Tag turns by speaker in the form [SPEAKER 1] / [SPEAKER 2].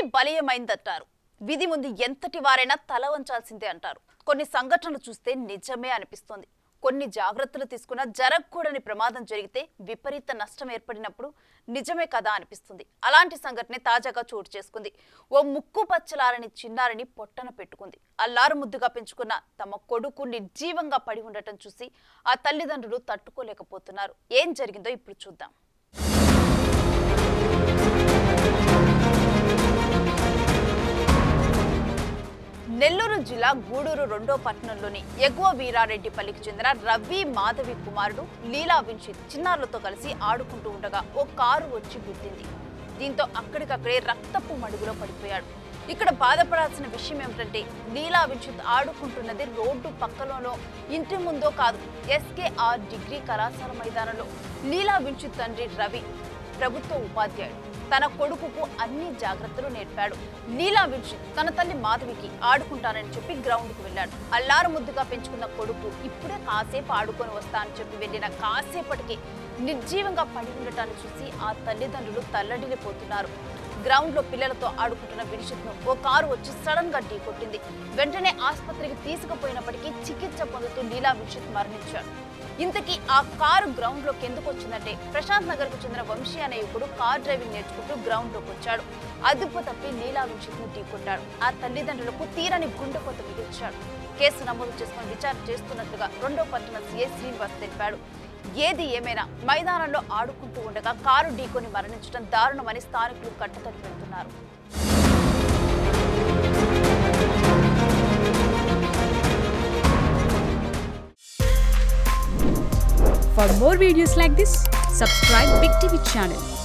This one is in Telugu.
[SPEAKER 1] బలీయమైందంటారు విధి ముందు ఎంతటి వారైనా తల వంచాల్సిందే అంటారు కొన్ని సంఘటనలు చూస్తే నిజమే అనిపిస్తోంది కొన్ని జాగ్రత్తలు తీసుకున్నా జరగకూడని ప్రమాదం జరిగితే విపరీత నష్టం ఏర్పడినప్పుడు నిజమే కదా అనిపిస్తుంది అలాంటి సంఘటన తాజాగా చోటు చేసుకుంది ఓ ముక్కు పచ్చలారని చిన్నారిని పొట్టన పెట్టుకుంది అల్లారు ముద్దుగా పెంచుకున్న తమ కొడుకు నిర్జీవంగా పడి ఉండటం చూసి ఆ తల్లిదండ్రులు తట్టుకోలేకపోతున్నారు ఏం జరిగిందో ఇప్పుడు చూద్దాం నెల్లూరు జిల్లా గూడూరు రెండో పట్టణంలోని ఎగువ వీరారెడ్డిపల్లికి చెందిన రవి మాధవి కుమారుడు లీలా విన్షిత్ చిన్నారులతో కలిసి ఆడుకుంటూ ఉండగా ఓ కారు వచ్చి గుద్దింది దీంతో అక్కడికక్కడే రక్తపు మడుగులో పడిపోయాడు ఇక్కడ బాధపడాల్సిన విషయం ఏమిటంటే లీలా విన్షిత్ ఆడుకుంటున్నది రోడ్డు పక్కలోనో ఇంటి ముందో కాదు ఎస్కేఆర్ డిగ్రీ కళాశాల మైదానంలో లీలా విన్షిత్ తండ్రి రవి ప్రభుత్వ ఉపాధ్యాయుడు తన కొడుకుకు అన్ని జాగ్రత్తలు నేర్పాడు లీలా విడ్జి తన తల్లి మాధవికి ఆడుకుంటానని చెప్పి గ్రౌండ్కు వెళ్ళాడు అల్లారు ముద్దుగా పెంచుకున్న కొడుకు ఇప్పుడే కాసేపు ఆడుకొని వస్తా అని చెప్పి వెళ్ళిన కాసేపటికి నిర్జీవంగా పడి ఉండటాన్ని చూసి ఆ తల్లిదండ్రులు తల్లడిల్లిపోతున్నారు గ్రౌండ్ లో పిల్లలతో ఆడుకుంటున్న విడిషిత్ను ఓ కారు వచ్చి సడన్ గా ఢీకొట్టింది వెంటనే ఆసుపత్రికి తీసుకుపోయినప్పటికీ చికిత్స పొందుతూ లీలా విడిషిత్ మరణించాడు ఇంతకీ ఆ కారు గ్రౌండ్ లోకి ఎందుకు వచ్చిందంటే ప్రశాంత్ నగర్ కు చెందిన వంశీ అనే యువకుడు కార్ డ్రైవింగ్ నేర్చుకుంటూ గ్రౌండ్ లోకి వచ్చాడు అదుపు తప్పి లీలా విషిత్ ను ఢీకొట్టాడు ఆ తల్లిదండ్రులకు తీరని గుండెకొత మిగిల్చాడు కేసు నమోదు చేసుకుని విచారణ చేస్తున్నట్లుగా రెండో పట్టణ సీఐ శ్రీనివాస్ తెలిపాడు ఏది ఏమైనా మైదానంలో ఆడుకుంటూ ఉండగా కారు ఢీకొని మరణించడం దారుణమని స్థానికులు కట్టుతడి పెడుతున్నారు
[SPEAKER 2] For more videos like this, subscribe Big TV channel